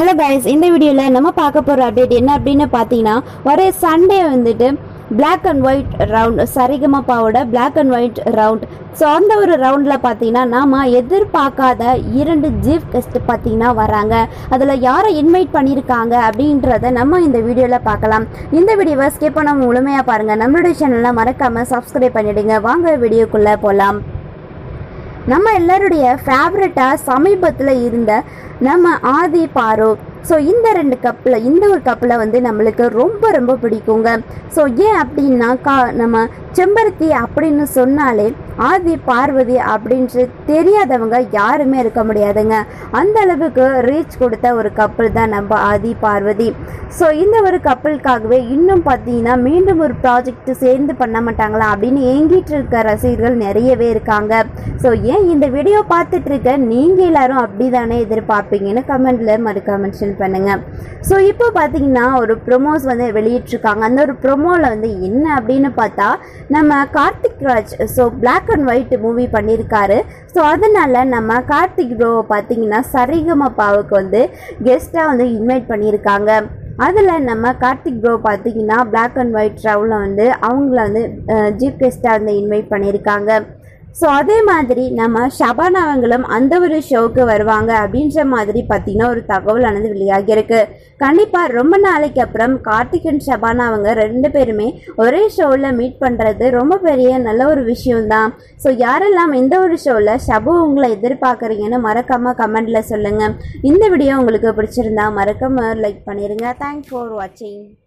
hello guys இந்த வீடியோவில் நம்ம பார்க்க போகிற அப்டேட் என்ன அப்படின்னு பார்த்தீங்கன்னா ஒரே சண்டே வந்துட்டு Black அண்ட் ஒயிட் ரவுண்ட் சரிகமப்பாவோட Black and white round so அந்த ஒரு ரவுண்டில் பார்த்தீங்கன்னா நாம் எதிர்பார்க்காத இரண்டு ஜீஃப் கெஸ்ட் பார்த்தீங்கன்னா வராங்க அதில் யாரை இன்வைட் பண்ணியிருக்காங்க அப்படின்றத நம்ம இந்த வீடியோவில் பார்க்கலாம் இந்த வீடியோவை ஸ்கிப் பண்ண முழுமையாக பாருங்கள் நம்மளுடைய சேனலில் மறக்காமல் சப்ஸ்கிரைப் பண்ணிடுங்க வாங்க வீடியோக்குள்ளே போகலாம் நம்ம எல்லாருடைய ஃபேவரட்டாக சமீபத்தில் இருந்த நம்ம ஆதி பாரோ ஸோ இந்த ரெண்டு கப்பில் இந்த ஒரு கப்பில் வந்து நம்மளுக்கு ரொம்ப ரொம்ப பிடிக்குங்க ஸோ ஏன் அப்படின்னா கா நம்ம செம்பருத்தி அப்படின்னு சொன்னாலே ஆதி பார்வதி அப்படின்ட்டு தெரியாதவங்க யாருமே இருக்க முடியாதுங்க அந்த அளவுக்கு ரீச் கொடுத்த ஒரு கப்பல் தான் நம்ம ஆதி பார்வதி ஸோ இந்த ஒரு கப்பலுக்காகவே இன்னும் பார்த்தீங்கன்னா மீண்டும் ஒரு ப்ராஜெக்ட் சேர்ந்து பண்ண மாட்டாங்களா அப்படின்னு ஏங்கிட்டு இருக்க ரசிகர்கள் நிறையவே இருக்காங்க ஸோ ஏன் இந்த வீடியோ பார்த்துட்டு இருக்க நீங்கள் எல்லாரும் அப்படி தானே எதிர்பார்ப்பீங்கன்னு கமெண்ட்ல மறக்காம மென்ஷன் பண்ணுங்க ஸோ இப்போ பார்த்தீங்கன்னா ஒரு ப்ரொமோஸ் வந்து வெளியிட்டிருக்காங்க அந்த ஒரு ப்ரொமோவில் வந்து என்ன அப்படின்னு பார்த்தா நம்ம Karthik Raj so Black and white movie பண்ணியிருக்காரு ஸோ அதனால நம்ம கார்த்திக் ப்ரோ பார்த்தீங்கன்னா சரிகமப்பாவுக்கு வந்து கெஸ்ட்டாக வந்து இன்வைட் பண்ணியிருக்காங்க அதில் நம்ம கார்த்திக் ப்ரோ பார்த்தீங்கன்னா Black அண்ட் ஒயிட் ட்ரவுலில் வந்து அவங்கள வந்து ஜீப் கெஸ்ட்டாக வந்து இன்வைட் பண்ணியிருக்காங்க ஸோ அதே மாதிரி நம்ம ஷபானா அவங்களும் அந்த ஒரு ஷோவுக்கு வருவாங்க அப்படின்ற மாதிரி பார்த்தீங்கன்னா ஒரு தகவலானது வெளியாகியிருக்கு கண்டிப்பாக ரொம்ப நாளைக்கு அப்புறம் கார்த்திக் அண்ட் ஷபானா அவங்க ரெண்டு பேருமே ஒரே ஷோவில் மீட் பண்ணுறது ரொம்ப பெரிய நல்ல ஒரு விஷயம்தான் ஸோ யாரெல்லாம் இந்த ஒரு ஷோவில் ஷபு உங்களை எதிர்பார்க்குறீங்கன்னு மறக்காமல் கமெண்டில் சொல்லுங்கள் இந்த வீடியோ உங்களுக்கு பிடிச்சிருந்தா மறக்காம லைக் பண்ணிடுங்க தேங்க்ஸ் ஃபார் வாட்சிங்